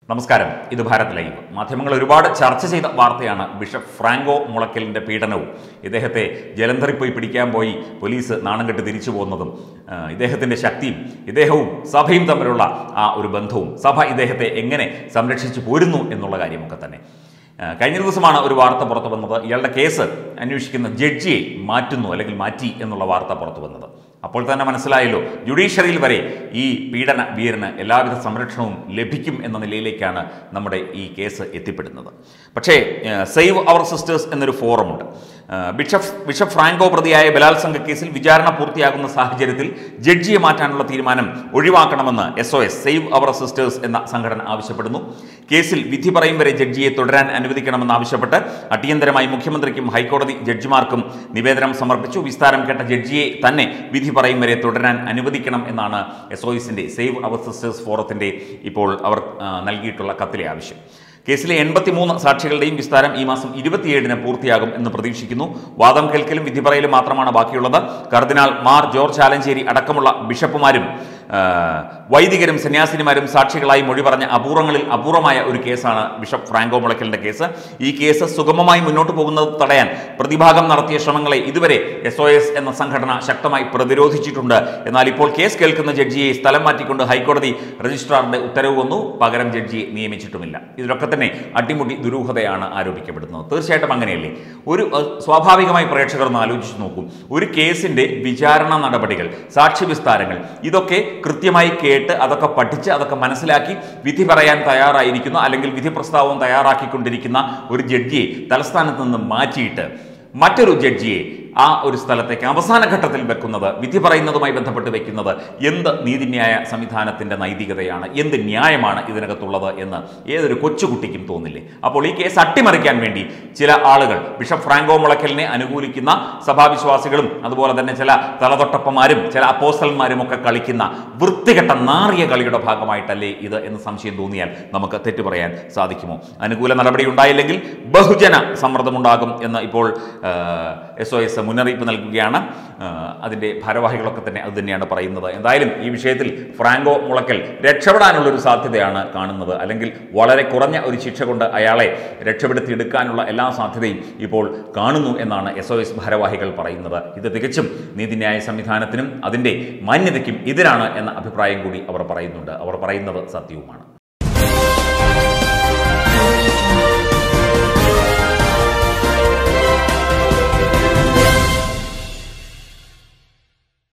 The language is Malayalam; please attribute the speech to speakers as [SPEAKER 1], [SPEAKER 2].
[SPEAKER 1] നമസ്കാരം ഇത് ഭാരത് ലൈവ് മാധ്യമങ്ങൾ ഒരുപാട് ചർച്ച ചെയ്ത വാർത്തയാണ് ബിഷപ്പ് ഫ്രാങ്കോ മുളക്കലിന്റെ പീഡനവും ഇദ്ദേഹത്തെ ജലന്ധറിൽ പോയി പിടിക്കാൻ പോയി പോലീസ് നാണം കെട്ട് തിരിച്ചു പോകുന്നതും ആ, ഇദ്ദേഹത്തിന്റെ ശക്തിയും ഇദ്ദേഹവും സഭയും തമ്മിലുള്ള ആ ഒരു ബന്ധവും സഭ ഇദ്ദേഹത്തെ എങ്ങനെ സംരക്ഷിച്ചു പോരുന്നു എന്നുള്ള കാര്യമൊക്കെ തന്നെ ആ, കഴിഞ്ഞ ദിവസമാണ് ഒരു വാർത്ത പുറത്തു വന്നത് ഇയാളുടെ കേസ് അന്വേഷിക്കുന്ന ജഡ്ജിയെ മാറ്റുന്നു അല്ലെങ്കിൽ മാറ്റി എന്നുള്ള വാർത്ത പുറത്തു വന്നത് അപ്പോൾ തന്നെ മനസ്സിലായല്ലോ ജുഡീഷ്യറിയിൽ വരെ ഈ പീഡന വീരന് എല്ലാവിധ സംരക്ഷണവും ലഭിക്കും എന്ന നിലയിലേക്കാണ് നമ്മുടെ ഈ കേസ് എത്തിപ്പെടുന്നത് പക്ഷേ സേവ് അവർ സിസ്റ്റേഴ്സ് എന്നൊരു ഫോറമുണ്ട് ആ, ബിഷപ്പ് ബിഷപ്പ് ഫ്രാങ്കോ പ്രതിയായ ബലാത്സംഗ കേസിൽ വിചാരണ പൂർത്തിയാകുന്ന സാഹചര്യത്തിൽ ജഡ്ജിയെ മാറ്റാനുള്ള തീരുമാനം ഒഴിവാക്കണമെന്ന് S O S save our sisters എന്ന സംഘടന ആവശ്യപ്പെടുന്നു കേസിൽ വിധി പറയും വരെ ജഡ്ജിയെ തുടരാൻ അനുവദിക്കണമെന്ന് ആവശ്യപ്പെട്ട് അടിയന്തരമായി മുഖ്യമന്ത്രിക്കും ഹൈക്കോടതി ജഡ്ജിമാർക്കും നിവേദനം സമർപ്പിച്ചു വിസ്താരം കേട്ട ജഡ്ജിയെ തന്നെ വിധി പറയും വരെ തുടരാൻ അനുവദിക്കണം എന്നാണ് എസ് ഒ എസിന്റെ സേവ് അവർ സിസ്റ്റേഴ്സ് ഫോറത്തിന്റെ ഇപ്പോൾ അവർ ആ, നൽകിയിട്ടുള്ള കത്തിലെ ആവശ്യം കേസിലെ എൺപത്തിമൂന്ന് സാക്ഷികളുടെയും വിസ്താരം ഈ മാസം ഇരുപത്തിയേഴിന് പൂർത്തിയാകും എന്ന് പ്രതീക്ഷിക്കുന്നു വാദം കേൾക്കലും വിധി പറയലും മാത്രമാണ് ബാക്കിയുള്ളത് കർദിനാൾ മാർ ജോർജ് ആലഞ്ചേരി അടക്കമുള്ള ബിഷപ്പുമാരും ആ, വൈദികരും സന്യാസിനിമാരും സാക്ഷികളായി മൊഴി പറഞ്ഞ അപൂർവങ്ങളിൽ അപൂർവമായ ഒരു കേസാണ് ബിഷപ്പ് ഫ്രാങ്കോ മുളയ്ക്കലിന്റെ കേസ് ഈ കേസ് സുഗമമായി മുന്നോട്ട് പോകുന്നത് തടയാൻ പ്രതിഭാഗം നടത്തിയ ശ്രമങ്ങളെ ഇതുവരെ എസ് ഒ എസ് എന്ന സംഘടന ശക്തമായി പ്രതിരോധിച്ചിട്ടുണ്ട് എന്നാൽ ഇപ്പോൾ കേസ് കേൾക്കുന്ന ജഡ്ജിയെ സ്ഥലം മാറ്റിക്കൊണ്ട് ഹൈക്കോടതി രജിസ്ട്രാറിന്റെ ഉത്തരവ് വന്നു പകരം ജഡ്ജിയെ നിയമിച്ചിട്ടുമില്ല ഇതിലൊക്കെ തന്നെ അടിമുടി ദുരൂഹതയാണ് ആരോപിക്കപ്പെടുന്നത് തീർച്ചയായിട്ടും അങ്ങനെയല്ലേ ഒരു അഹ്, സ്വാഭാവികമായി പ്രേക്ഷകർ ഒന്ന് ആലോചിച്ച് നോക്കും ഒരു കേസിന്റെ വിചാരണ നടപടികൾ സാക്ഷി വിസ്താരങ്ങൾ ഇതൊക്കെ കൃത്യമായി കേട്ട് അതൊക്കെ പഠിച്ച് അതൊക്കെ മനസ്സിലാക്കി വിധി പറയാൻ തയ്യാറായിരിക്കുന്ന അല്ലെങ്കിൽ വിധി പ്രസ്താവം തയ്യാറാക്കിക്കൊണ്ടിരിക്കുന്ന ഒരു ജഡ്ജിയെ തലസ്ഥാനത്ത് നിന്ന് മാറ്റിയിട്ട് മറ്റൊരു ജഡ്ജിയെ ആ ഒരു സ്ഥലത്തേക്ക് അവസാന ഘട്ടത്തിൽ വെക്കുന്നത് വിധി പറയുന്നതുമായി ബന്ധപ്പെട്ട് വെക്കുന്നത് എന്ത് നീതിന്യായ സംവിധാനത്തിന്റെ നൈതികതയാണ് എന്ത് ന്യായമാണ് ഇതിനകത്തുള്ളത് എന്ന് ഏതൊരു കൊച്ചുകുട്ടിക്കും തോന്നില്ലേ അപ്പോൾ ഈ കേസ് അട്ടിമറിക്കാൻ വേണ്ടി ചില ആളുകൾ ബിഷപ്പ് ഫ്രാങ്കോ മുളയ്ക്കലിനെ അനുകൂലിക്കുന്ന സഭാവിശ്വാസികളും അതുപോലെ തന്നെ ചില തലതൊട്ടപ്പന്മാരും ചില അപ്പോസ്റ്റന്മാരും ഒക്കെ കളിക്കുന്ന വൃത്തികെട്ട നാറിയ കളിയുടെ ഭാഗമായിട്ടല്ലേ ഇത് എന്ന് സംശയം തോന്നിയാൽ നമുക്ക് തെറ്റു പറയാൻ സാധിക്കുമോ അനുകൂല നടപടി ഉണ്ടായില്ലെങ്കിൽ ബഹുജന സമ്മർദ്ദമുണ്ടാകും എന്ന് ഇപ്പോൾ എസ് ഒ എസ് മുന്നറിയിപ്പ് നൽകുകയാണ് ആ, അതിൻ്റെ ഭാരവാഹികളൊക്കെ തന്നെ അത് തന്നെയാണ് പറയുന്നത് എന്തായാലും ഈ വിഷയത്തിൽ ഫ്രാങ്കോ മുളക്കൽ രക്ഷപ്പെടാനുള്ളൊരു സാധ്യതയാണ് കാണുന്നത് അല്ലെങ്കിൽ വളരെ കുറഞ്ഞ ഒരു ശിക്ഷ കൊണ്ട് അയാളെ രക്ഷപ്പെടുത്തിയെടുക്കാനുള്ള എല്ലാ സാധ്യതയും ഇപ്പോൾ കാണുന്നു എന്നാണ് എസ് ഒ എസ് ഭാരവാഹികൾ പറയുന്നത് ഇത് തികച്ചും നീതിന്യായ സംവിധാനത്തിനും അതിൻ്റെ മാന്യതയ്ക്കും എതിരാണ് എന്ന അഭിപ്രായം കൂടി അവർ പറയുന്നുണ്ട് അവർ പറയുന്നത് സത്യവുമാണ്